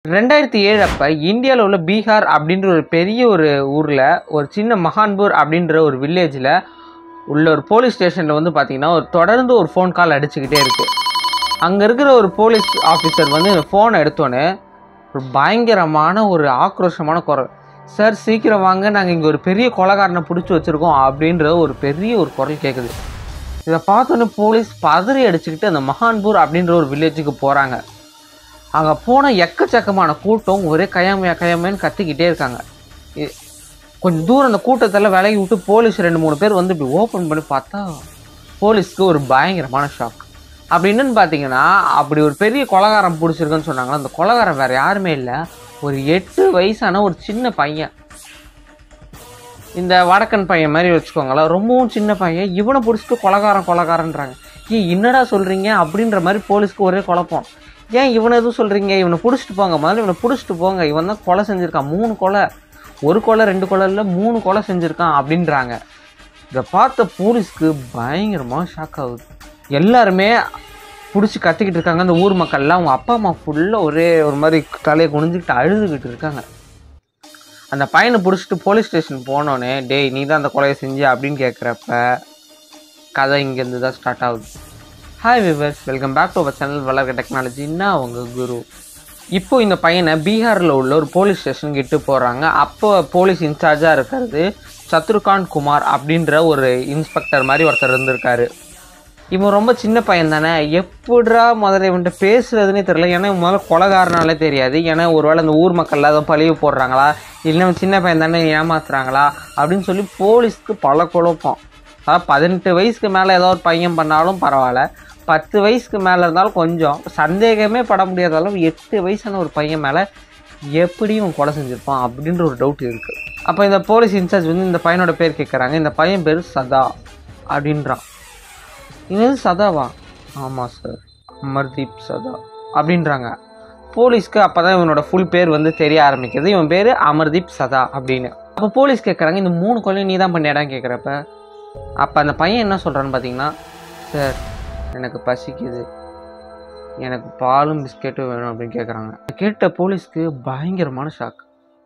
ரெண்டாயிரத்தி ஏழு அப்போ இந்தியாவில் உள்ள பீகார் அப்படின்ற ஒரு பெரிய ஒரு ஊரில் ஒரு சின்ன மகான்பூர் அப்படின்ற ஒரு வில்லேஜில் உள்ள ஒரு போலீஸ் ஸ்டேஷனில் வந்து பார்த்தீங்கன்னா ஒரு தொடர்ந்து ஒரு ஃபோன் கால் அடிச்சுக்கிட்டே இருக்குது அங்கே இருக்கிற ஒரு போலீஸ் ஆஃபீஸர் வந்து இந்த ஃபோனை எடுத்தோன்னே ஒரு பயங்கரமான ஒரு ஆக்ரோஷமான குரல் சார் சீக்கிரம் வாங்க நாங்கள் இங்கே ஒரு பெரிய கொலைகாரனை பிடிச்சி வச்சுருக்கோம் அப்படின்ற ஒரு பெரிய ஒரு குரல் கேட்குது இதை பார்த்தோன்னே போலீஸ் பதறி அடிச்சுக்கிட்டு அந்த மகான்பூர் அப்படின்ற ஒரு வில்லேஜுக்கு போகிறாங்க அங்கே போன எக்கச்சக்கமான கூட்டம் ஒரே கயாமையா கயாமையான்னு கத்திக்கிட்டே இருக்காங்க இ- கொஞ்சம் தூரம் அந்த கூட்டத்தில் விலகி விட்டு போலீஸ் ரெண்டு மூணு பேர் வந்து இப்படி ஓப்பன் பண்ணி பார்த்தா போலீஸ்க்கு ஒரு பயங்கரமான ஷாக் அப்படி என்னன்னு பார்த்தீங்கன்னா அப்படி ஒரு பெரிய கொலகாரம் பிடிச்சிருக்குன்னு சொன்னாங்களா அந்த கொலகாரம் வேற யாருமே இல்லை ஒரு எட்டு வயசான ஒரு சின்ன பையன் இந்த வடக்கன் பையன் மாதிரி வச்சுக்கோங்களேன் ரொம்பவும் சின்ன பையன் இவனை பிடிச்சிட்டு கொலகாரம் கொலகாரன்றாங்க ஏன் என்னடா சொல்கிறீங்க அப்படின்ற மாதிரி போலீஸ்க்கு ஒரே குழப்பம் ஏன் இவனை எதுவும் சொல்கிறீங்க இவனை பிடிச்சிட்டு போங்க முதல்ல இவனை பிடிச்சிட்டு போங்க இவன் தான் கொலை செஞ்சுருக்கான் மூணு கொலை ஒரு கொலை ரெண்டு கொலை இல்லை மூணு கொலை செஞ்சுருக்கான் அப்படின்றாங்க இதை பார்த்த போலீஸ்க்கு பயங்கரமாக ஷாக் ஆகுது எல்லாருமே பிடிச்சி கத்திக்கிட்டு இருக்காங்க அந்த ஊர் மக்கள்லாம் அவங்க அப்பா அம்மா ஃபுல்லாக ஒரே ஒரு மாதிரி தலையை குனிஞ்சுக்கிட்டு அழுதுகிட்டு இருக்காங்க அந்த பையனை பிடிச்சிட்டு போலீஸ் ஸ்டேஷன் போனோடனே டேய் நீ தான் அந்த கொலையை செஞ்ச அப்படின்னு கேட்குறப்ப கதை இங்கேருந்து தான் ஸ்டார்ட் ஆகுது hi viewers welcome back to our channel வளர்க்க டெக்னாலஜி நான் உங்கள் குரு இப்போ இந்த பையனை பீகாரில் உள்ள ஒரு போலீஸ் ஸ்டேஷனுக்கு இட்டு போகிறாங்க அப்போ போலீஸ் இன்சார்ஜாக இருக்கிறது சத்ருகாந்த் குமார் அப்படின்ற ஒரு இன்ஸ்பெக்டர் மாதிரி ஒருத்தர் இருந்திருக்காரு இவன் ரொம்ப சின்ன பையன் தானே எப்படிரா முதல்ல இவன்கிட்ட பேசுறதுனே தெரியல ஏன்னா இவன் முதல்ல கொலகாரனாலே தெரியாது ஏன்னா ஒருவேளை அந்த ஊர் மக்கள் அதை பழிவு போடுறாங்களா இல்லை இவன் சின்ன பையன் தானே ஏமாத்துறாங்களா அப்படின்னு சொல்லி போலீஸ்க்கு பல குழப்பம் அதாவது பதினெட்டு வயசுக்கு மேலே ஏதோ ஒரு பையன் பண்ணாலும் பரவாயில்ல பத்து வயசுக்கு மேலே இருந்தாலும் கொஞ்சம் சந்தேகமே பட முடியாத அளவு எட்டு வயசான ஒரு பையன் மேலே எப்படி இவன் கொலை செஞ்சுருப்பான் அப்படின்ற ஒரு டவுட் இருக்குது அப்போ இந்த போலீஸ் இன்சார்ஜ் வந்து இந்த பையனோட பேர் கேட்குறாங்க இந்த பையன் பேர் சதா அப்படின்றான் இது சதாவா ஆமாம் சார் அமர்தீப் சதா அப்படின்றாங்க போலீஸ்க்கு அப்போ தான் இவனோட ஃபுல் பேர் வந்து தெரிய ஆரம்பிக்குது இவன் பேர் அமர்தீப் சதா அப்படின்னு அப்போ போலீஸ் கேட்குறாங்க இந்த மூணு கொலையும் நீ தான் பண்ணியாடான்னு கேட்குறப்ப அப்போ அந்த பையன் என்ன சொல்கிறான்னு பார்த்தீங்கன்னா சார் எனக்கு பசிக்குது எனக்கு பாலும் பிஸ்கெட்டும் வேணும் அப்படின்னு கேட்குறாங்க கேட்ட போலீஸ்க்கு பயங்கரமான ஷாக்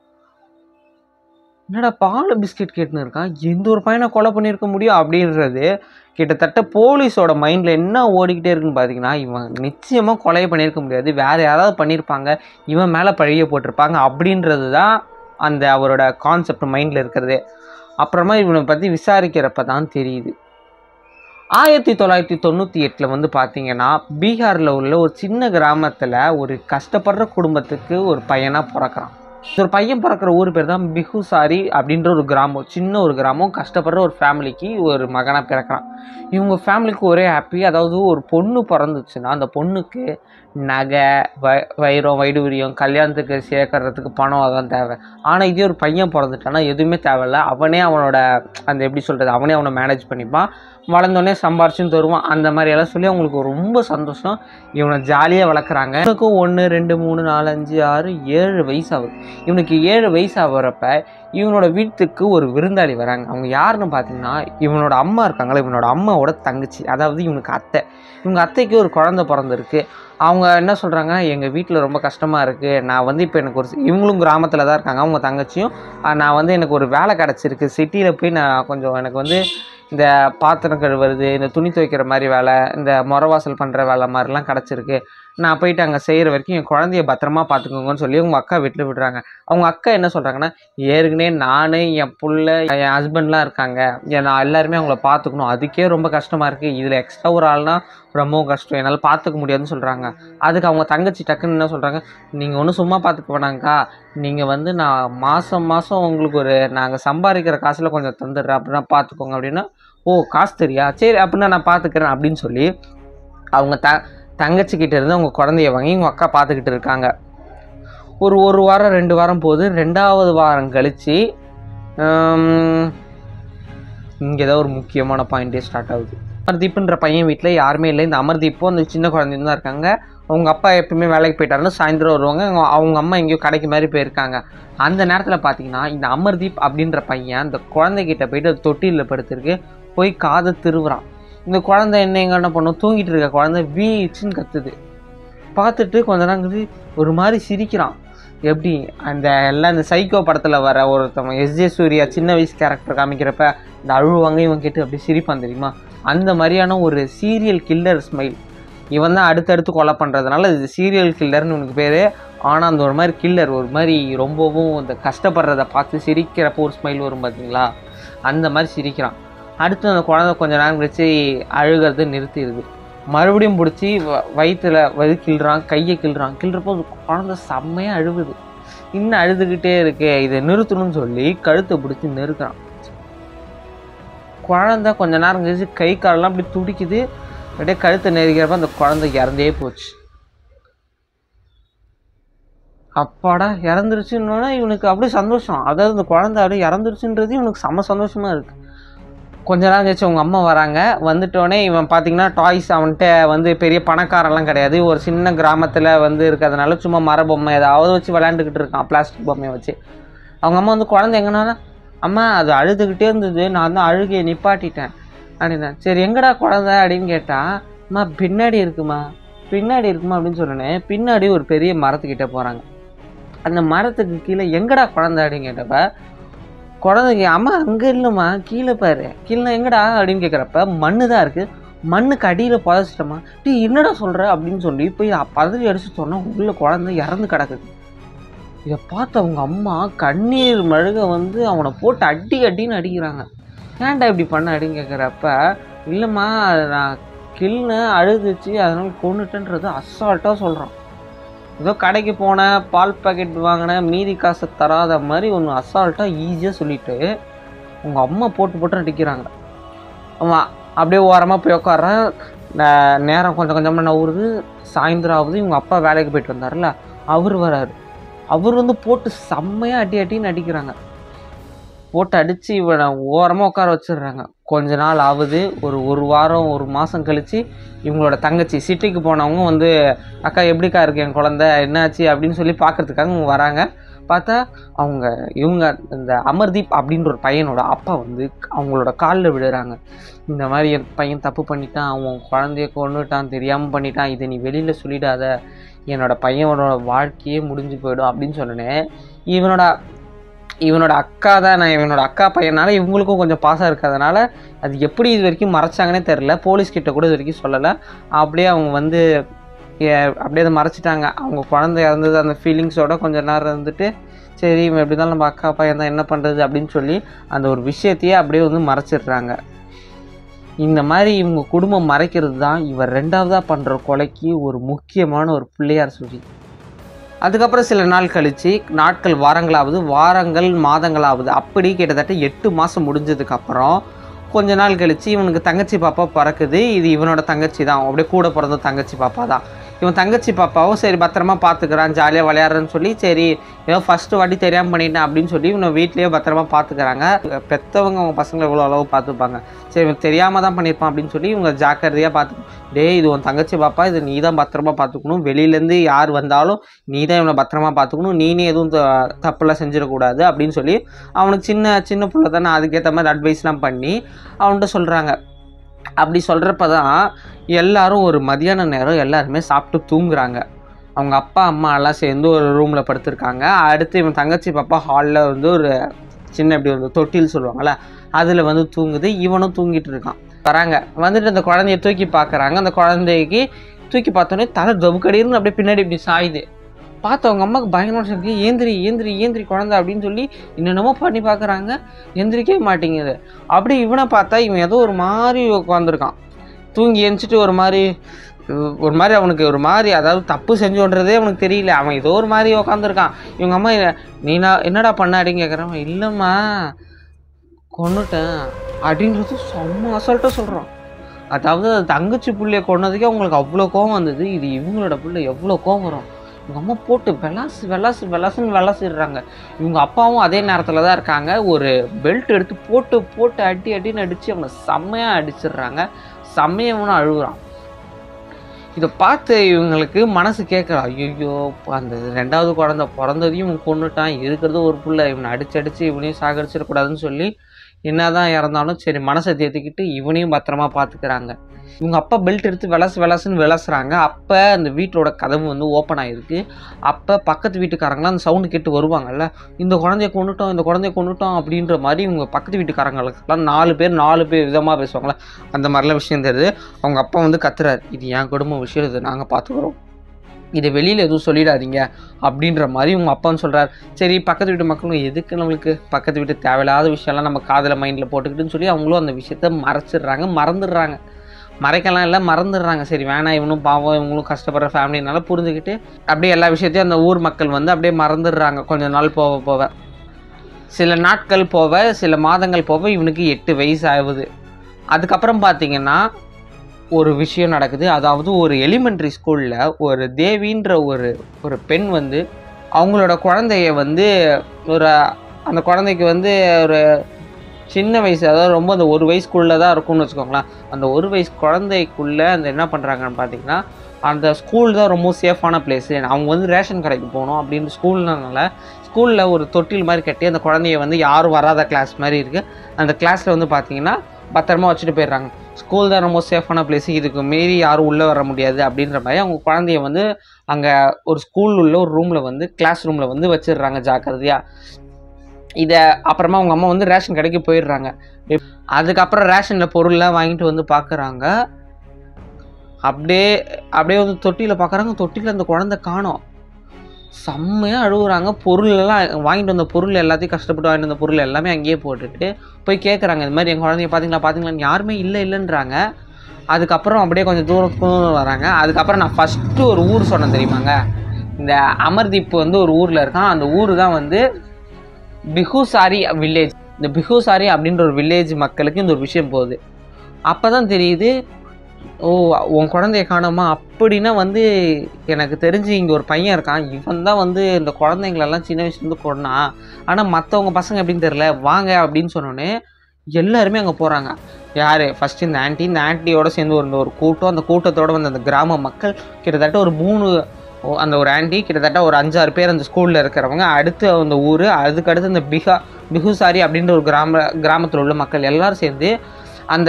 என்னடா பால் பிஸ்கெட் கேட்டுன்னு இருக்கான் எந்த ஒரு பையனை கொலை பண்ணியிருக்க முடியும் அப்படின்றது கிட்டத்தட்ட போலீஸோட மைண்டில் என்ன ஓடிக்கிட்டே இருக்குன்னு பார்த்தீங்கன்னா இவன் நிச்சயமாக கொலையை பண்ணியிருக்க முடியாது வேறு யாராவது பண்ணியிருப்பாங்க இவன் மேலே பழிய போட்டிருப்பாங்க அப்படின்றது தான் அந்த அவரோட கான்செப்ட் மைண்டில் இருக்கிறதே அப்புறமா இவனை பற்றி விசாரிக்கிறப்ப தான் தெரியுது ஆயிரத்தி தொள்ளாயிரத்தி தொண்ணூற்றி எட்டில் வந்து பார்த்தீங்கன்னா பீகாரில் உள்ள ஒரு சின்ன கிராமத்தில் ஒரு கஷ்டப்படுற குடும்பத்துக்கு ஒரு பையனாக பிறக்கிறான் ஒரு பையன் பிறக்கிற ஊர் பேர் தான் பிகுசாரி அப்படின்ற ஒரு கிராமம் சின்ன ஒரு கிராமம் கஷ்டப்படுற ஒரு ஃபேமிலிக்கு ஒரு மகனாக பிறக்கிறான் இவங்க ஃபேமிலிக்கு ஒரே ஹாப்பி அதாவது ஒரு பொண்ணு பிறந்துச்சுன்னா அந்த பொண்ணுக்கு நகை வ வைரம் வைடூரியம் கல்யாணத்துக்கு சேர்க்கறதுக்கு பணம் அதான் தேவை ஆனால் இதே ஒரு பையன் பிறந்துட்டானா எதுவுமே தேவையில்ல அவனே அவனோட அந்த எப்படி சொல்கிறது அவனே அவனை மேனேஜ் பண்ணிப்பான் வளர்ந்தோடனே சம்பாரிச்சும் தருவான் அந்த மாதிரி எல்லாம் சொல்லி அவங்களுக்கு ரொம்ப சந்தோஷம் இவனை ஜாலியாக வளர்க்குறாங்க இவனுக்கும் ஒன்று ரெண்டு மூணு நாலு அஞ்சு ஆறு ஏழு வயசு ஆகுது இவனுக்கு ஏழு வயசு ஆகிறப்ப இவனோட வீட்டுக்கு ஒரு விருந்தாளி வராங்க அவங்க யாருன்னு பார்த்தீங்கன்னா இவனோட அம்மா இருக்காங்களா இவனோட அம்மாவோட தங்கச்சி அதாவது இவனுக்கு அத்தை இவங்க அத்தைக்கு ஒரு குழந்தை பிறந்திருக்கு அவங்க என்ன சொல்கிறாங்க எங்கள் வீட்டில் ரொம்ப கஷ்டமாக இருக்குது நான் வந்து இப்போ எனக்கு ஒரு இவங்களும் கிராமத்தில் தான் இருக்காங்க அவங்க தங்கச்சியும் "ஆஹ், நான் வந்து எனக்கு ஒரு வேலை கிடச்சிருக்கு சிட்டியில் போய் நான் கொஞ்சம் எனக்கு வந்து இந்த பாத்திரம் கழுவுறது இந்த துணி துவைக்கிற மாதிரி வேலை இந்த முறவாசல் பண்ணுற வேலை மாதிரிலாம் கிடச்சிருக்கு நான் போயிட்டு அங்கே செய்கிற வரைக்கும் என் குழந்தைய பத்திரமா பார்த்துக்கோங்கன்னு சொல்லி அவங்க அக்கா வீட்டில் விடுறாங்க அவங்க அக்கா என்ன சொல்கிறாங்கன்னா ஏற்கனவே நான் என் புள்ள என் ஹஸ்பண்ட்லாம் இருக்காங்க என் நான் எல்லாருமே அவங்கள பார்த்துக்கணும் அதுக்கே ரொம்ப கஷ்டமாக இருக்குது இதில் எக்ஸ்ட்ரா ஒரு ஆள்னா ரொம்பவும் கஷ்டம் என்னால் பார்த்துக்க முடியாதுன்னு சொல்கிறாங்க அதுக்கு அவங்க தங்கச்சி டக்குன்னு என்ன சொல்கிறாங்க நீங்கள் ஒன்றும் சும்மா பார்த்துக்க வேணாங்க்கா நீங்கள் வந்து நான் மாதம் மாதம் உங்களுக்கு ஒரு நாங்கள் சம்பாதிக்கிற காசில் கொஞ்சம் தந்துடுறேன் அப்படின்னா பார்த்துக்கோங்க அப்படின்னா ஓ காசு தெரியா சரி அப்படின்னா நான் பார்த்துக்கிறேன் அப்படின்னு சொல்லி அவங்க த தங்கச்சிக்கிட்ட இருந்து அவங்க குழந்தைய வாங்கி உங்கள் அக்கா பார்த்துக்கிட்டு இருக்காங்க ஒரு ஒரு வாரம் ரெண்டு வாரம் போகுது ரெண்டாவது வாரம் கழித்து இங்கே தான் ஒரு முக்கியமான பாயிண்டே ஸ்டார்ட் ஆகுது அமர்தீப்ன்ற பையன் வீட்டில் யாருமே இல்லை இந்த அமர்தீப்பும் அந்த சின்ன குழந்தையும் தான் இருக்காங்க அவங்க அப்பா எப்பயுமே வேலைக்கு போயிட்டாருன்னு சாயந்தரம் வருவாங்க அவங்க- அவங்க அம்மா எங்கேயோ கடைக்கு மாதிரி போயிருக்காங்க அந்த நேரத்தில் பார்த்தீங்கன்னா இந்த அமர்தீப் அப்படின்ற பையன் அந்த குழந்தைகிட்ட போயிட்டு அது தொட்டிலில் படுத்திருக்கு போய் காதை திருவுறான் இந்த குழந்தை என்ன எங்க என்ன பண்ணும் தூங்கிட்டு இருக்க குழந்தை வீச்சுன்னு கத்துது பார்த்துட்டு கொஞ்ச நேரம் கழிச்சு ஒரு மாதிரி சிரிக்கிறான் எப்படி அந்த எல்லாம் இந்த சைக்கோ படத்தில் வர ஒருத்தவங்க எஸ்ஜே சூர்யா சின்ன வயசு கேரக்டர் காமிக்கிறப்ப இந்த அழுவாங்க இவன் கேட்டு அப்படி சிரிப்பான் தெரியுமா அந்த மாதிரியான ஒரு சீரியல் கில்லர் ஸ்மைல் இவன் தான் அடுத்தடுத்து கொலை பண்ணுறதுனால இது சீரியல் கில்லர்னு உனக்கு பேர் ஆனால் அந்த ஒரு மாதிரி கில்லர் ஒரு மாதிரி ரொம்பவும் இந்த கஷ்டப்படுறத பார்த்து சிரிக்கிறப்போ ஒரு ஸ்மைல் வரும் பார்த்தீங்களா அந்த மாதிரி சிரிக்கிறான் அடுத்து அந்த குழந்தை கொஞ்ச நேரம் கழிச்சு அழுகிறது நிறுத்திடுது மறுபடியும் பிடிச்சி வயிற்றுல வந்து கிள்றான் கையை கிள்றான் கிள்றப்போ அந்த குழந்தை செம்மையாக அழுகுது இன்னும் அழுதுகிட்டே இருக்கே இதை நிறுத்தணும்னு சொல்லி கழுத்தை பிடிச்சி நெருக்கிறான் குழந்தை கொஞ்ச நேரம் கழிச்சு கை காலெல்லாம் அப்படி துடிக்குது அப்படியே கழுத்தை நெருக்கிறப்ப அந்த குழந்தை இறந்தே போச்சு அப்பாடா இறந்துருச்சுன்னொன்னே இவனுக்கு அப்படியே சந்தோஷம் அதாவது இந்த குழந்தை அப்படியே இறந்துருச்சுன்றது இவனுக்கு செம்ம சந்தோஷமா இருக்கு கொஞ்ச நேரம் கழிச்சு அவங்க அம்மா வராங்க வந்துட்டோடனே இவன் பார்த்தீங்கன்னா டாய்ஸ் அவன்கிட்ட வந்து பெரிய பணக்காரெல்லாம் கிடையாது ஒரு சின்ன கிராமத்தில் வந்து இருக்கிறதுனால சும்மா மர பொம்மை ஏதாவது வச்சு விளையாண்டுக்கிட்டு இருக்கான் பிளாஸ்டிக் பொம்மையை வச்சு அவங்க அம்மா வந்து குழந்தை எங்கன்னா அம்மா அது அழுதுகிட்டே இருந்தது நான் தான் அழுகையை நிப்பாட்டிட்டேன் அப்படின்னா சரி எங்கடா குழந்தை அப்படின்னு கேட்டா அம்மா பின்னாடி இருக்குமா பின்னாடி இருக்குமா அப்படின்னு சொன்னேன் பின்னாடி ஒரு பெரிய மரத்துக்கிட்ட போகிறாங்க அந்த மரத்துக்கு கீழே எங்கடா குழந்தை அப்படின்னு கேட்டப்ப குழந்தைக்கு அம்மா அங்கே இல்லைம்மா கீழே பாரு கீழே எங்கடா அப்படின்னு கேட்குறப்ப மண்ணு தான் இருக்குது மண்ணுக்கு அடியில் புதைச்சிட்டம்மா டீ என்னடா சொல்கிற அப்படின்னு சொல்லி போய் பதறி அடிச்சு சொன்னால் உள்ள குழந்தை இறந்து கிடக்குது இதை பார்த்து அவங்க அம்மா கண்ணீர் மழுக வந்து அவனை போட்டு அடி அடின்னு அடிக்கிறாங்க ஏன்டா இப்படி பண்ண அப்படின்னு கேட்குறப்ப இல்லைம்மா அது நான் கில்னு அழுதுச்சு அதனால கொண்டுட்டேன்றது அசால்ட்டாக சொல்கிறான் ஏதோ கடைக்கு போனேன் பால் பாக்கெட் வாங்கினேன் மீதி காசை தராத மாதிரி ஒன்று அசால்ட்டாக ஈஸியாக சொல்லிட்டு உங்கள் அம்மா போட்டு போட்டு அடிக்கிறாங்க அவன் அப்படியே ஓரமாக போய் உட்காடுறேன் நேரம் கொஞ்சம் கொஞ்சமாக நவுறுது சாயந்தரம் ஆகுது இவங்க அப்பா வேலைக்கு போயிட்டு வந்தார்ல அவர் வராரு அவர் வந்து போட்டு செம்மையாக அடி அடின்னு அடிக்கிறாங்க போட்டு அடித்து இவனை ஓரமாக உட்கார வச்சிடுறாங்க கொஞ்ச நாள் ஆகுது ஒரு ஒரு வாரம் ஒரு மாதம் கழித்து இவங்களோட தங்கச்சி சிட்டிக்கு போனவங்க வந்து அக்கா எப்படிக்கா இருக்கு என் குழந்த என்னாச்சு அப்படின்னு சொல்லி பார்க்கறதுக்காக இவங்க வராங்க பார்த்தா அவங்க இவங்க இந்த அமர்தீப் அப்படின்ற ஒரு பையனோட அப்பா வந்து அவங்களோட காலில் விழுறாங்க இந்த மாதிரி என் பையன் தப்பு பண்ணிட்டான் அவன் குழந்தைய கொண்டுட்டான் தெரியாமல் பண்ணிட்டான் இதை நீ வெளியில் சொல்லிடாத என்னோட பையனோட வாழ்க்கையே முடிஞ்சு போயிடும் அப்படின்னு சொன்னேன் இவனோட இவனோட அக்கா தான் நான் இவனோட அக்கா பையனால இவங்களுக்கும் கொஞ்சம் பாசம் இருக்கிறதுனால அது எப்படி இது வரைக்கும் மறைச்சாங்கன்னே தெரில போலீஸ் கிட்ட கூட இது வரைக்கும் சொல்லலை அப்படியே அவங்க வந்து ஏ- அப்படியே அதை மறைச்சிட்டாங்க அவங்க குழந்தை இறந்தது அந்த ஃபீலிங்ஸோட கொஞ்ச நேரம் இருந்துட்டு சரி இவன் எப்படி தான் நம்ம அக்கா பையன் தான் என்ன பண்ணுறது அப்படின்னு சொல்லி அந்த ஒரு விஷயத்தையே அப்படியே வந்து மறைச்சிடுறாங்க இந்த மாதிரி இவங்க குடும்பம் மறைக்கிறது தான் இவர் ரெண்டாவதாக பண்ணுற கொலைக்கு ஒரு முக்கியமான ஒரு பிள்ளையார் சொல்லி அதுக்கப்புறம் சில நாள் கழித்து நாட்கள் வாரங்களாவது வாரங்கள் மாதங்களாவது அப்படி கிட்டத்தட்ட எட்டு மாதம் முடிஞ்சதுக்கப்புறம் கொஞ்ச நாள் கழித்து இவனுக்கு தங்கச்சி பாப்பா பிறக்குது இது இவனோட தங்கச்சி தான் அப்படியே கூட பிறந்த தங்கச்சி பாப்பா தான் இவன் தங்கச்சி பாப்பாவும் சரி பத்திரமா பார்த்துக்கிறான் ஜாலியாக விளையாடுறேன்னு சொல்லி சரி ஏதோ ஃபஸ்ட்டு வாட்டி தெரியாமல் பண்ணிட்டேன் அப்படின்னு சொல்லி இவனை வீட்லேயே பத்திரமா பார்த்துக்கிறாங்க பெற்றவங்க அவங்க பசங்களை எவ்வளோ அளவு பார்த்துப்பாங்க சரி இவன் தெரியாமல் தான் பண்ணியிருப்பான் அப்படின்னு சொல்லி இவங்க ஜாக்கிரதையாக பார்த்து டேய் இது உன் தங்கச்சி பாப்பா இது நீ தான் பத்திரமா பார்த்துக்கணும் வெளியிலேருந்து யார் வந்தாலும் நீ தான் இவனை பத்திரமா பார்த்துக்கணும் நீனே எதுவும் த- தப்பெல்லாம் செஞ்சிடக்கூடாது அப்படின்னு சொல்லி அவனுக்கு சின்ன சின்ன பிள்ளை தானே அதுக்கேற்ற மாதிரி அட்வைஸ்லாம் பண்ணி அவன்கிட்ட சொல்கிறாங்க அப்படி சொல்கிறப்ப தான் எல்லாரும் ஒரு மதியான நேரம் எல்லாருமே சாப்பிட்டு தூங்குறாங்க அவங்க அப்பா அம்மா எல்லாம் சேர்ந்து ஒரு ரூமில் படுத்திருக்காங்க அடுத்து இவன் தங்கச்சி பாப்பா ஹாலில் வந்து ஒரு சின்ன இப்படி ஒரு தொட்டில் சொல்லுவாங்கள்ல அதில் வந்து தூங்குது இவனும் தூங்கிட்டு இருக்கான் வராங்க வந்துட்டு அந்த குழந்தைய தூக்கி பார்க்குறாங்க அந்த குழந்தைக்கு தூக்கி பார்த்தோன்னே தலை ஜவுக்கடின்னு அப்படியே பின்னாடி இப்படி சாயுது பார்த்து அவங்க அம்மாவுக்கு பயங்கரமான சக்தி ஏந்திரி ஏந்திரி ஏந்திரி குழந்தை அப்படின்னு சொல்லி என்னென்னமோ பண்ணி பார்க்குறாங்க எந்திரிக்கவே மாட்டேங்குது அப்படி இவனை பார்த்தா இவன் ஏதோ ஒரு மாதிரி உட்காந்துருக்கான் தூங்கி எந்திரிச்சிட்டு ஒரு மாதிரி உ- ஒரு மாதிரி அவனுக்கு ஒரு மாதிரி அதாவது தப்பு செஞ்சோன்றதே அவனுக்கு தெரியல அவன் ஏதோ ஒரு மாதிரி உட்காந்துருக்கான் இவங்க அம்மா நீ நான் என்னடா பண்ண அப்படின்னு கேட்குறவன் இல்லைம்மா கொன்னுட்டேன் அப்படின்றது செம்ம அசால்ட்டாக சொல்கிறான் அதாவது அது தங்கச்சி புள்ளைய கொன்னதுக்கே அவங்களுக்கு அவ்வளோ கோவம் வந்தது இது இவங்களோட புள்ள எவ்வளோ கோவம் வரும் இவங்க அம்மா போட்டு விளாசு விளாசு விளாசுன்னு விளாசிடுறாங்க இவங்க அப்பாவும் அதே நேரத்தில் தான் இருக்காங்க ஒரு பெல்ட் எடுத்து போட்டு போட்டு அடி அடின்னு அடித்து அவனை செம்மையாக அடிச்சிடுறாங்க செம்மையவனும் அழுகுறான் இதை பார்த்து இவங்களுக்கு மனசு கேட்குறா ஐயோ அந்த ரெண்டாவது குழந்தை பிறந்ததையும் இவன் கொண்டுட்டான் இருக்கிறது ஒரு புள்ள இவனை அடிச்சு அடிச்சு இவனையும் சாகடிச்சிடக்கூடாதுன்னு சொல்லி என்னதான் இறந்தாலும் சரி மனசை தேத்திக்கிட்டு இவனையும் பத்திரமா பார்த்துக்கிறாங்க இவங்க அப்பா பெல்ட் எடுத்து விளசு விளசுன்னு விளசுறாங்க அப்போ அந்த வீட்டோட கதவு வந்து ஓப்பன் ஆகிருக்கு அப்போ பக்கத்து வீட்டுக்காரங்களாம் அந்த சவுண்டு கேட்டு வருவாங்கல்ல இந்த குழந்தைய கொண்டுட்டோம் இந்த குழந்தைய கொண்டுட்டோம் அப்படின்ற மாதிரி இவங்க பக்கத்து வீட்டுக்காரங்களுக்கெல்லாம் நாலு பேர் நாலு பேர் விதமாக பேசுவாங்களே அந்த மாதிரிலாம் விஷயம் தெரியுது அவங்க அப்பா வந்து கத்துறாரு இது என் குடும்ப விஷயம் இது நாங்கள் பார்த்துக்குறோம் இதை வெளியில் எதுவும் சொல்லிடாதீங்க அப்படின்ற மாதிரி உங்கள் அப்பான்னு சொல்கிறார் சரி பக்கத்து வீட்டு மக்களும் எதுக்கு நம்மளுக்கு பக்கத்து வீட்டு தேவையில்லாத விஷயம்லாம் நம்ம காதில் மைண்டில் போட்டுக்கிட்டுன்னு சொல்லி அவங்களும் அந்த விஷயத்த மறைச்சிடுறாங்க மறந்துடுறாங்க மறைக்கலாம் இல்லை மறந்துடுறாங்க சரி வேணாம் இவனும் பாவம் இவங்களும் கஷ்டப்படுற ஃபேமிலினால புரிஞ்சுக்கிட்டு அப்படியே எல்லா விஷயத்தையும் அந்த ஊர் மக்கள் வந்து அப்படியே மறந்துடுறாங்க கொஞ்ச நாள் போக போக சில நாட்கள் போக சில மாதங்கள் போக இவனுக்கு எட்டு வயசு ஆகுது அதுக்கப்புறம் பார்த்தீங்கன்னா ஒரு விஷயம் நடக்குது அதாவது ஒரு எலிமெண்ட்ரி ஸ்கூலில் ஒரு தேவின்ற ஒரு ஒரு பெண் வந்து அவங்களோட குழந்தைய வந்து ஒரு அந்த குழந்தைக்கு வந்து ஒரு சின்ன வயசு அதாவது ரொம்ப அந்த ஒரு வயசுக்குள்ளே தான் இருக்கும்னு வச்சுக்கோங்களேன் அந்த ஒரு வயசு குழந்தைக்குள்ளே அந்த என்ன பண்ணுறாங்கன்னு பார்த்தீங்கன்னா அந்த ஸ்கூல் தான் ரொம்ப சேஃபான பிளேஸு அவங்க வந்து ரேஷன் கடைக்கு போகணும் அப்படின்னு ஸ்கூல்னால ஸ்கூலில் ஒரு தொட்டில் மாதிரி கட்டி அந்த குழந்தைய வந்து யாரும் வராத கிளாஸ் மாதிரி இருக்குது அந்த கிளாஸில் வந்து பார்த்தீங்கன்னா பத்திரமா வச்சுட்டு போயிடுறாங்க ஸ்கூல் தான் ரொம்ப சேஃபான பிளேஸ் இதுக்கு மீறி யாரும் உள்ளே வர முடியாது அப்படின்ற மாதிரி அவங்க குழந்தைய வந்து அங்கே ஒரு ஸ்கூல் உள்ள ஒரு ரூமில் வந்து கிளாஸ் ரூமில் வந்து வச்சிடுறாங்க ஜாக்கிரதையாக இதை அப்புறமா அவங்க அம்மா வந்து ரேஷன் கடைக்கு போயிடுறாங்க அதுக்கப்புறம் ரேஷனில் பொருள்லாம் வாங்கிட்டு வந்து பார்க்குறாங்க அப்படியே அப்படியே வந்து தொட்டியில் பார்க்குறாங்க தொட்டியில் அந்த குழந்தை காணோம் செம்மையாக அழுகுறாங்க பொருள் எல்லாம் வாங்கிட்டு வந்த பொருள் எல்லாத்தையும் கஷ்டப்பட்டு வாங்கிட்டு வந்த பொருள் எல்லாமே அங்கேயே போட்டுட்டு போய் கேட்குறாங்க இந்த மாதிரி எங்கள் குழந்தைய பார்த்தீங்களா பார்த்தீங்களான்னு யாருமே இல்லை இல்லைன்றாங்க அதுக்கப்புறம் அப்படியே கொஞ்சம் தூரம் வராங்க அதுக்கப்புறம் நான் ஃபஸ்ட்டு ஒரு ஊர் சொன்னேன் தெரியுமாங்க இந்த அமர்தீப் வந்து ஒரு ஊரில் இருக்கான் அந்த ஊர் தான் வந்து பிஹுசாரி வில்லேஜ் இந்த பிஹுசாரி அப்படின்ற ஒரு வில்லேஜ் மக்களுக்கு இந்த ஒரு விஷயம் போகுது அப்போ தான் தெரியுது ஓ உன் குழந்தைய காணோமா அப்படின்னா வந்து எனக்கு தெரிஞ்சு இங்கே ஒரு பையன் இருக்கான் இவன் தான் வந்து இந்த குழந்தைங்களெல்லாம் சின்ன வயசுலேருந்து கொண்டான் ஆனால் மற்றவங்க பசங்க எப்படின்னு தெரில வாங்க அப்படின்னு சொன்னோன்னே எல்லாருமே அங்கே போகிறாங்க யார் ஃபஸ்ட்டு இந்த ஆன்ட்டி இந்த ஆன்ட்டியோட சேர்ந்து ஒரு ஒரு கூட்டம் அந்த கூட்டத்தோடு வந்து அந்த கிராம மக்கள் கிட்டத்தட்ட ஒரு மூணு ஓ, அந்த ஒரு ஆன்ட்டி கிட்டத்தட்ட ஒரு அஞ்சாறு பேர் அந்த ஸ்கூலில் இருக்கிறவங்க அடுத்து அந்த ஊர் அதுக்கடுத்து இந்த பிஹா பிஹுசாரி அப்படின்ற ஒரு கிராம கிராமத்தில் உள்ள மக்கள் எல்லாரும் சேர்ந்து அந்த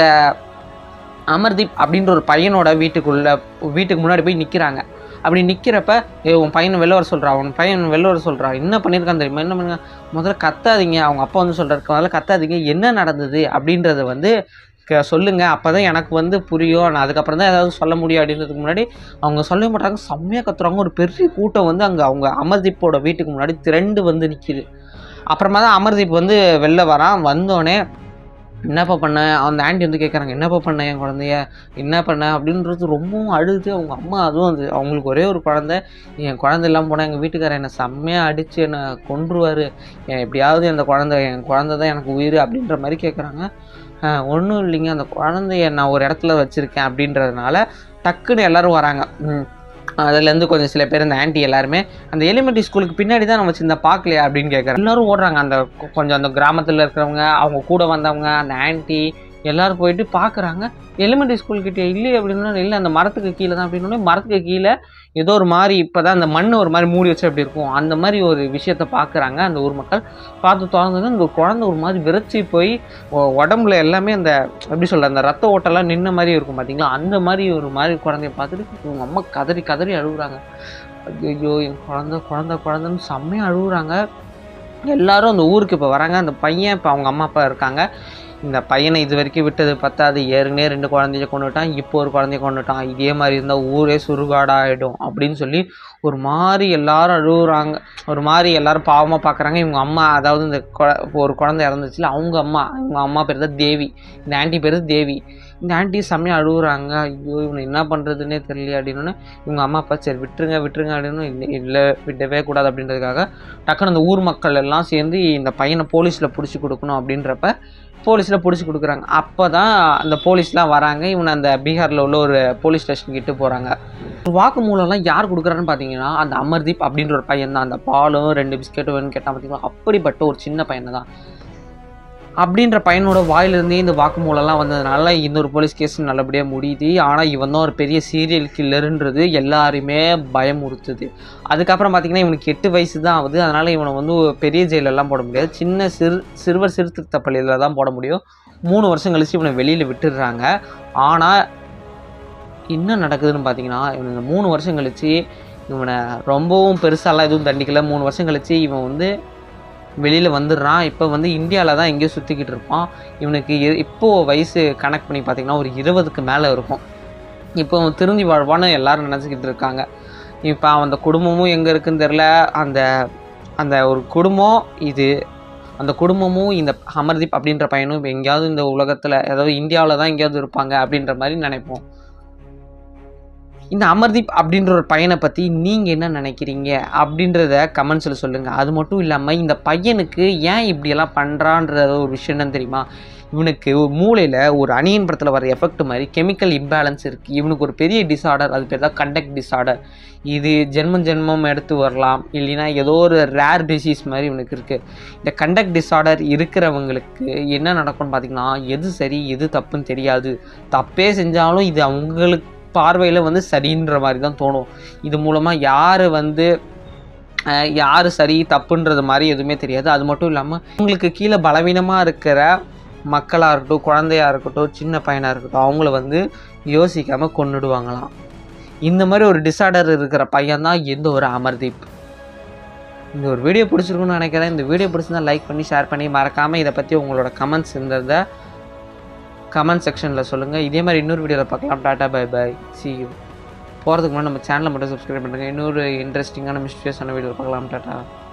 அமர்தீப் அப்படின்ற ஒரு பையனோட வீட்டுக்குள்ள வீட்டுக்கு முன்னாடி போய் நிற்கிறாங்க அப்படி நிற்கிறப்ப ஏ உன் பையனை வெளில வர சொல்கிறா உன் பையன் வெளில வர சொல்கிறா என்ன பண்ணியிருக்கான் தெரியுமா என்ன பண்ணுங்க முதல்ல கத்தாதீங்க அவங்க அப்பா வந்து சொல்கிறாரு முதல்ல கத்தாதீங்க என்ன நடந்தது அப்படின்றத வந்து க சொல்லுங்க அப்போ தான் எனக்கு வந்து புரியும் நான் அதுக்கப்புறம் தான் ஏதாவது சொல்ல முடியும் அப்படின்றதுக்கு முன்னாடி அவங்க சொல்ல மாட்டாங்க செம்மையாக கத்துறாங்க ஒரு பெரிய கூட்டம் வந்து அங்கே அவங்க அமர்தீப்போட வீட்டுக்கு முன்னாடி திரண்டு வந்து நிற்கிது அப்புறமா தான் அமர்தீப் வந்து வெளில வரான் வந்தோடனே என்னப்பா பண்ண அந்த ஆண்டி வந்து கேட்குறாங்க என்னப்பா பண்ண என் குழந்தைய என்ன பண்ண அப்படின்றது ரொம்பவும் அழுது அவங்க அம்மா அதுவும் அது அவங்களுக்கு ஒரே ஒரு குழந்தை என் குழந்தை இல்லாமல் போனால் எங்கள் வீட்டுக்காரர் என்னை செம்மையாக அடித்து என்னை கொன்றுவார் என் எப்படியாவது அந்த குழந்தை என் குழந்தை தான் எனக்கு உயிர் அப்படின்ற மாதிரி கேட்குறாங்க ஒன்றும் இல்லைங்க அந்த குழந்தைய நான் ஒரு இடத்துல வச்சுருக்கேன் அப்படின்றதுனால டக்குன்னு எல்லாரும் வராங்க ம். அதுலேருந்து கொஞ்சம் சில பேர் இந்த ஆன்ட்டி எல்லாருமே அந்த எலிமெண்ட்ரி ஸ்கூலுக்கு பின்னாடி தான் நம்ம வச்சிருந்த பார்க்கலையா அப்படின்னு கேட்குறேன் எல்லாரும் ஓடுறாங்க அந்த கொ- கொஞ்சம் அந்த கிராமத்தில் இருக்கிறவங்க அவங்க கூட வந்தவங்க அந்த ஆன்ட்டி எல்லாரும் போயிட்டு பார்க்குறாங்க எலிமெண்ட்ரி ஸ்கூல் கிட்டே இல்லையே அப்படின்னா இல்லை அந்த மரத்துக்கு கீழே தான் அப்படின்னோடனே மரத்துக்கு கீழே ஏதோ ஒரு மாதிரி இப்போ தான் அந்த மண் ஒரு மாதிரி மூடி வச்சு அப்படி இருக்கும் அந்த மாதிரி ஒரு விஷயத்த பார்க்குறாங்க அந்த ஊர் மக்கள் பார்த்து திறந்தது இந்த குழந்தை ஒரு மாதிரி விரைச்சி போய் உ- உடம்புல எல்லாமே அந்த எப்படி சொல்ற அந்த ரத்த ஓட்டெல்லாம் நின்ன மாதிரி இருக்கும் பார்த்தீங்களா அந்த மாதிரி ஒரு மாதிரி குழந்தைய பார்த்துட்டு இவங்க அம்மா கதறி கதறி அழுகுறாங்க ஐயோ என் குழந்தை குழந்தை குழந்தைன்னு செம்மையாக அழுகுறாங்க எல்லாரும் அந்த ஊருக்கு இப்போ வராங்க அந்த பையன் இப்போ அவங்க அம்மா அப்பா இருக்காங்க இந்த பையனை இது வரைக்கும் விட்டது பத்தாது ஏற்கனவே ரெண்டு குழந்தைய கொண்டுட்டான் இப்போ ஒரு குழந்தைய கொண்டுட்டான் இதே மாதிரி இருந்தால் ஊரே சுடுகாடாயிடும் அப்படின்னு சொல்லி ஒரு மாதிரி எல்லாரும் அழுகுறாங்க ஒரு மாதிரி எல்லாரும் பாவமாக பார்க்குறாங்க இவங்க அம்மா அதாவது இந்த கொ- ஒரு குழந்தை இறந்துச்சுல அவங்க அம்மா இவங்க அம்மா பேர் தான் தேவி இந்த ஆன்ட்டி பேர் தேவி இந்த ஆன்ட்டி செம்மையாக அழுகுறாங்க ஐயோ இவனை என்ன பண்ணுறதுன்னே தெரியல அப்படின்னு இவங்க அம்மா அப்பா சரி விட்டுருங்க விட்டுருங்க அப்படின்னு இல்லை இல்லை விடவே கூடாது அப்படின்றதுக்காக டக்குன்னு அந்த ஊர் மக்கள் எல்லாம் சேர்ந்து இந்த பையனை போலீஸில் பிடிச்சி கொடுக்கணும் அப்படின்றப்ப போலீஸில் பிடிச்சி கொடுக்குறாங்க அப்போ தான் அந்த போலீஸ்லாம் வராங்க இவனை அந்த பீகாரில் உள்ள ஒரு போலீஸ் ஸ்டேஷன் கிட்ட போகிறாங்க வாக்குமூலம்லாம் யார் கொடுக்குறான்னு பார்த்தீங்கன்னா அந்த அமர்தீப் அப்படின்ற ஒரு பையன் தான் அந்த பாலும் ரெண்டு பிஸ்கெட்டும் வேணும்னு கேட்டால் பார்த்தீங்கன்னா அப்படிப்பட்ட ஒரு சின்ன பையனை தான் அப்படின்ற பையனோட வாயிலிருந்தே இந்த வாக்குமூலம்லாம் வந்ததுனால இன்னொரு போலீஸ் கேஸ் நல்லபடியாக முடியுது ஆனால் இவன் தான் ஒரு பெரிய சீரியல் கில்லருன்றது எல்லாருமே பயமுறுத்துது அதுக்கப்புறம் பார்த்தீங்கன்னா இவனுக்கு எட்டு வயசு தான் ஆகுது அதனால் இவனை வந்து ஒரு பெரிய ஜெயிலெல்லாம் போட முடியாது சின்ன சிறு சிறுவர் சீர்திருத்த பள்ளியில் தான் போட முடியும் மூணு வருஷம் கழிச்சு இவனை வெளியில் விட்டுடுறாங்க ஆனால் என்ன நடக்குதுன்னு பார்த்தீங்கன்னா இவன் இந்த மூணு வருஷம் கழிச்சு இவனை ரொம்பவும் பெருசாலாம் எதுவும் தண்டிக்கல மூணு வருஷம் கழிச்சு இவன் வந்து வெளியில் வந்துடுறான் இப்போ வந்து இந்தியாவில் தான் எங்கேயோ சுற்றிக்கிட்டு இருப்பான் இவனுக்கு இ- இப்போ வயசு கனெக்ட் பண்ணி பார்த்தீங்கன்னா ஒரு இருபதுக்கு மேலே இருக்கும் இப்போ அவன் திருந்தி வாழ்வான்னு எல்லாரும் நினச்சிக்கிட்டு இருக்காங்க இப்போ அந்த குடும்பமும் எங்கே இருக்குன்னு தெரில அந்த அந்த ஒரு குடும்பம் இது அந்த குடும்பமும் இந்த அமர்தீப் அப்படின்ற பையனும் இப்போ எங்கேயாவது இந்த உலகத்தில் அதாவது இந்தியாவில் தான் எங்கேயாவது இருப்பாங்க அப்படின்ற மாதிரி நினைப்போம் இந்த அமர்தீப் அப்படின்ற ஒரு பையனை பற்றி நீங்கள் என்ன நினைக்கிறீங்க அப்படின்றத கமெண்ட்ஸில் சொல்லுங்கள் அது மட்டும் இல்லாமல் இந்த பையனுக்கு ஏன் இப்படியெல்லாம் பண்ணுறான்ற ஒரு விஷயம் என்னன்னு தெரியுமா இவனுக்கு மூளையில் ஒரு அணியன் படத்தில் வர எஃபெக்ட் மாதிரி கெமிக்கல் இம்பேலன்ஸ் இருக்குது இவனுக்கு ஒரு பெரிய டிஸார்டர் அது பேர் தான் கண்டக்ட் டிஸார்டர் இது ஜென்மம் ஜென்மம் எடுத்து வரலாம் இல்லைன்னா ஏதோ ஒரு ரேர் டிசீஸ் மாதிரி இவனுக்கு இருக்குது இந்த கண்டக்ட் டிஸார்டர் இருக்கிறவங்களுக்கு என்ன நடக்கும்னு பார்த்தீங்கன்னா எது சரி எது தப்புன்னு தெரியாது தப்பே செஞ்சாலும் இது அவங்களுக்கு பார்வையில் வந்து சரின்ற மாதிரி தான் தோணும் இது மூலமாக யார் வந்து அஹ், யார் சரி தப்புன்றது மாதிரி எதுவுமே தெரியாது அது மட்டும் இல்லாமல் உங்களுக்கு கீழே பலவீனமாக இருக்கிற மக்களாக இருக்கட்டும் குழந்தையா இருக்கட்டும் சின்ன பையனாக இருக்கட்டும் அவங்கள வந்து யோசிக்காமல் கொன்னுடுவாங்களாம் இந்த மாதிரி ஒரு டிஸார்டர் இருக்கிற பையன் தான் எந்த ஒரு அமர்தீப் இந்த ஒரு வீடியோ பிடிச்சிருக்குன்னு நினைக்கிறேன் இந்த வீடியோ பிடிச்சிருந்தா லைக் பண்ணி ஷேர் பண்ணி மறக்காமல் இதை பற்றி உங்களோட கமெண்ட்ஸ் இருந்ததை கமெண்ட் செக்ஷனில் சொல்லுங்கள் இதே மாதிரி இன்னொரு வீடியோவில் பார்க்கலாம் tata bye bye see you போகிறதுக்கு முன்னாடி நம்ம சேனலை மட்டும் சப்ஸ்கிரைப் பண்ணுங்கள் இன்னொரு இன்ட்ரெஸ்டிங்கான மிஸ்டேஸான வீடியோ பார்க்கலாம் டாட்டா